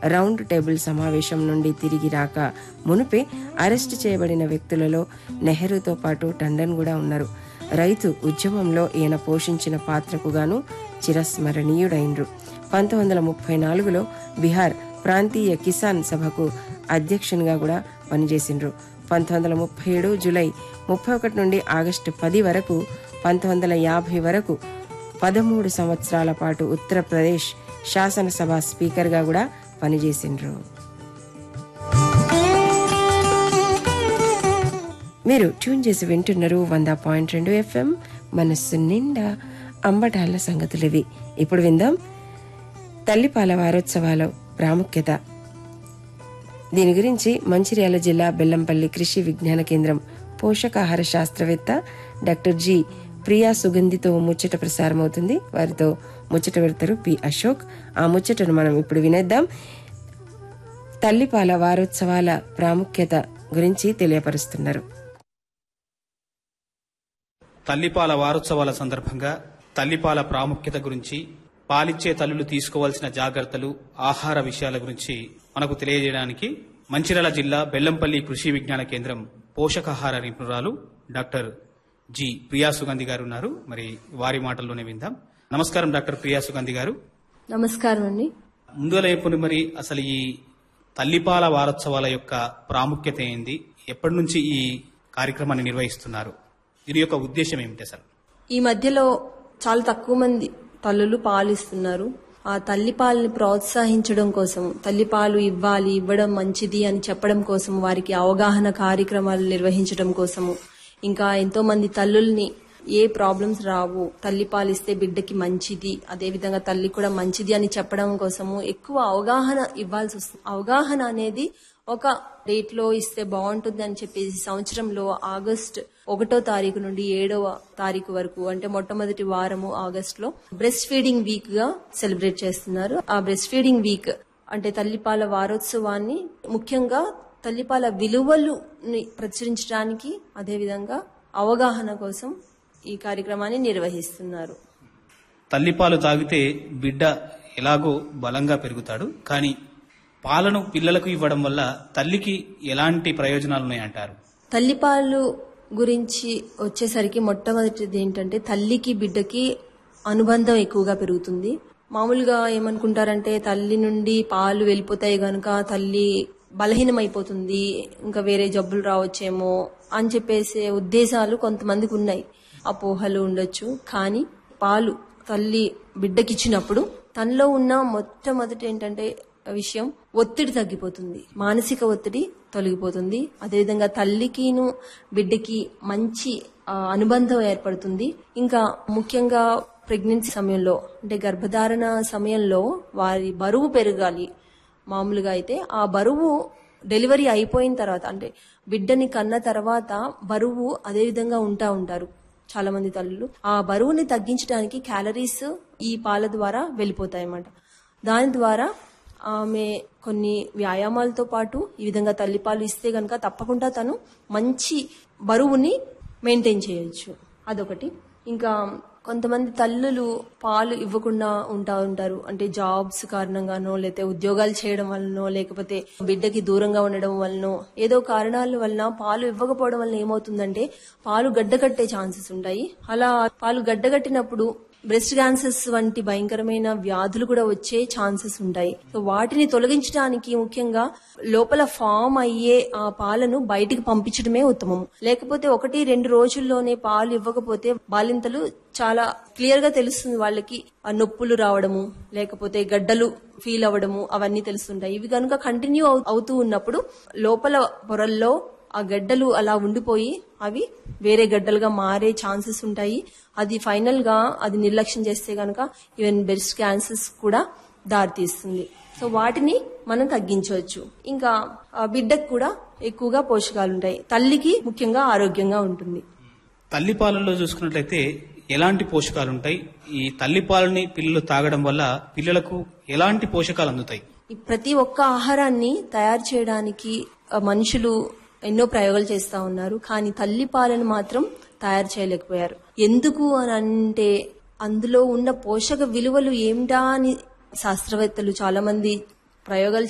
round table సమావేశం నుండి తిరిగి రాక మునుపే అరెస్టు చేయబడిన వ్యక్తులలో నెహ్రూతో పాటు టండన్ కూడా ఉన్నారు రైతు ఉద్యమంలో ఈయన పోషించిన పాత్రకు గాను చిరస్మరణీయుడైండ్రు పంతొమ్మిది వందల ముప్పై నాలుగులో బీహార్ ప్రాంతీయ కిసాన్ సభకు అధ్యక్షునిగా కూడా పనిచేసిండ్రు పంతొమ్మిది వందల ముప్పై ఏడు జులై ముప్పై ఒకటి నుండి ఆగస్టు పది వరకు పంతొమ్మిది వందల యాభై వరకు పదమూడు సంవత్సరాల పాటు ఉత్తరప్రదేశ్ శాసనసభ స్పీకర్గా కూడా పనిచేసిండ్రు మీరు ట్యూన్ చేసి వింటున్నారు వంద పాయింట్ రెండు ఎఫ్ఎం మనస్సు నిండా అంబటాల సంగతులు ఇవి ఇప్పుడు విందాం తల్లిపాల వారోత్సవాల ప్రాముఖ్యత దీని గురించి మంచిర్యాల జిల్లా బెల్లంపల్లి కృషి విజ్ఞాన కేంద్రం పోషకాహార శాస్త్రవేత్త డాక్టర్ జి ప్రియా సుగంధితో ముచ్చట ప్రసారమవుతుంది వారితో ముచ్చట పెడతారు పి అశోక్ ఆ ముచ్చటను మనం ఇప్పుడు వినేద్దాం తల్లిపాల వారోత్సవాల ప్రాముఖ్యత గురించి తెలియపరుస్తున్నారు తల్లిపాల వారోత్సవాల సందర్భంగా తల్లిపాల ప్రాముఖ్యత గురించి పాలిచ్చే తల్లులు తీసుకోవాల్సిన జాగ్రత్తలు ఆహార విషయాల గురించి మనకు తెలియజేయడానికి మంచిర్యాల జిల్లా బెల్లంపల్లి కృషి విజ్ఞాన కేంద్రం పోషకాహార నిపుణురాలు డాక్టర్ జి ప్రియా సుగంధి గారు ఉన్నారు మరి వారి మాటల్లోనే విందాం నమస్కారం డాక్టర్ ప్రియా సుగంధి గారు నమస్కారం అండి ముందుగా ఇప్పుడు మరి అసలు ఈ తల్లిపాల వారోత్సవాల యొక్క ప్రాముఖ్యత ఏంది ఎప్పటి నుంచి ఈ కార్యక్రమాన్ని నిర్వహిస్తున్నారు దీని యొక్క ఉద్దేశం ఏమిటి అసలు ఈ మధ్యలో చాలా తక్కువ మంది తల్లులు పాలు ఇస్తున్నారు ఆ తల్లి పాలని ప్రోత్సహించడం కోసం తల్లి పాలు ఇవ్వాలి ఇవ్వడం మంచిది అని చెప్పడం కోసం వారికి అవగాహన కార్యక్రమాలు నిర్వహించడం కోసము ఇంకా ఎంతో మంది తల్లుల్ని ఏ ప్రాబ్లమ్స్ రావు తల్లి పాలు ఇస్తే బిడ్డకి మంచిది అదే విధంగా తల్లి కూడా మంచిది అని చెప్పడం కోసము ఎక్కువ అవగాహన ఇవ్వాల్సి వస్తుంది అవగాహన అనేది ఒక డేట్ లో ఇస్తే బాగుంటుంది అని చెప్పేసి సంవత్సరంలో ఆగస్ట్ ఒకటో తారీఖు నుండి ఏడవ తారీఖు వరకు అంటే మొట్టమొదటి వారము ఆగస్ట్ లో బ్రెస్ట్ ఫీడింగ్ వీక్ గా సెలబ్రేట్ చేస్తున్నారు ఆ బ్రెస్ట్ ఫీడింగ్ వీక్ అంటే తల్లిపాల వారోత్సవాన్ని ముఖ్యంగా తల్లిపాల విలువలుని ప్రచురించడానికి అదేవిధంగా అవగాహన కోసం ఈ కార్యక్రమాన్ని నిర్వహిస్తున్నారు తల్లిపాలు తాగితే బిడ్డ ఎలాగో బలంగా పెరుగుతాడు కానీ పాలను పిల్లలకు ఇవ్వడం వల్ల తల్లికి ఎలాంటి ప్రయోజనాలు ఉన్నాయంటారు తల్లిపాలు గురించి వచ్చేసరికి మొట్టమొదటిది ఏంటంటే తల్లికి బిడ్డకి అనుబంధం ఎక్కువగా పెరుగుతుంది మామూలుగా ఏమనుకుంటారంటే తల్లి నుండి పాలు వెళ్ళిపోతాయి గనుక తల్లి బలహీనమైపోతుంది ఇంకా వేరే జబ్బులు రావచ్చేమో అని చెప్పేసే ఉద్దేశాలు కొంతమందికి ఉన్నాయి అపోహలు ఉండొచ్చు కానీ పాలు తల్లి బిడ్డకిచ్చినప్పుడు తనలో ఉన్న మొట్టమొదటి ఏంటంటే విషయం ఒత్తిడి తగ్గిపోతుంది మానసిక ఒత్తిడి తొలగిపోతుంది అదేవిధంగా తల్లికిను బిడ్డకి మంచి ఆ, అనుబంధం ఏర్పడుతుంది ఇంకా ముఖ్యంగా ప్రెగ్నెన్సీ సమయంలో అంటే గర్భధారణ సమయంలో వారి బరువు పెరగాలి మామూలుగా అయితే ఆ బరువు డెలివరీ అయిపోయిన తర్వాత అంటే బిడ్డని కన్న తర్వాత బరువు అదే విధంగా ఉంటా ఉంటారు చాలా మంది తల్లులు ఆ బరువుని తగ్గించడానికి క్యాలరీస్ ఈ పాల ద్వారా వెళ్ళిపోతాయి అన్నమాట దాని ద్వారా ఆమె కొన్ని వ్యాయామాలతో పాటు ఈ విధంగా తల్లిపాలు ఇస్తే గనక తప్పకుండా తను మంచి బరువుని మెయింటైన్ చేయొచ్చు అదొకటి ఇంకా కొంతమంది తల్లులు పాలు ఇవ్వకుండా ఉంటా ఉంటారు అంటే జాబ్స్ కారణంగానో లేకపోతే ఉద్యోగాలు చేయడం వలనో లేకపోతే బిడ్డకి దూరంగా ఉండడం వలనో ఏదో కారణాల వలన పాలు ఇవ్వకపోవడం వలన ఏమవుతుందంటే పాలు గడ్డకట్టే ఛాన్సెస్ ఉంటాయి అలా పాలు గడ్డగట్టినప్పుడు బ్రెస్ట్ క్యాన్సర్స్ వంటి భయంకరమైన వ్యాధులు కూడా వచ్చే ఛాన్సెస్ ఉంటాయి సో వాటిని తొలగించడానికి ముఖ్యంగా లోపల ఫామ్ అయ్యే ఆ పాలను బయటికి పంపించడమే ఉత్తమం లేకపోతే ఒకటి రెండు రోజుల్లోనే పాలు ఇవ్వకపోతే బాలింతలు చాలా క్లియర్ గా తెలుస్తుంది వాళ్ళకి ఆ నొప్పులు రావడము లేకపోతే గడ్డలు ఫీల్ అవ్వడము అవన్నీ తెలుస్తుంటాయి ఇవి కనుక కంటిన్యూ అవుతూ ఉన్నప్పుడు లోపల పొరల్లో ఆ గడ్డలు అలా ఉండిపోయి అవి వేరే గడ్డలుగా మారే ఛాన్సెస్ ఉంటాయి అది ఫైనల్ గా అది నిర్లక్ష్యం చేస్తే గనక ఈవెన్ బ్రెస్ట్ క్యాన్సర్స్ కూడా దారితీస్తుంది సో వాటిని మనం తగ్గించవచ్చు ఇంకా ఆ బిడ్డకు కూడా ఎక్కువగా పోషకాలు ఉంటాయి తల్లికి ముఖ్యంగా ఆరోగ్యంగా ఉంటుంది తల్లిపాలలో చూసుకున్నట్లయితే ఎలాంటి పోషకాలు ఉంటాయి ఈ తల్లిపాలని పిల్లలు తాగడం వల్ల పిల్లలకు ఎలాంటి పోషకాలు అందుతాయి ఈ ప్రతి ఒక్క ఆహారాన్ని తయారు చేయడానికి ఆ, మనుషులు ఎన్నో ప్రయోగాలు చేస్తా ఉన్నారు కానీ తల్లి పాలను మాత్రం తయారు చేయలేకపోయారు ఎందుకు అని అంటే అందులో ఉన్న పోషక విలువలు ఏమిటా అని శాస్త్రవేత్తలు చాలా మంది ప్రయోగాలు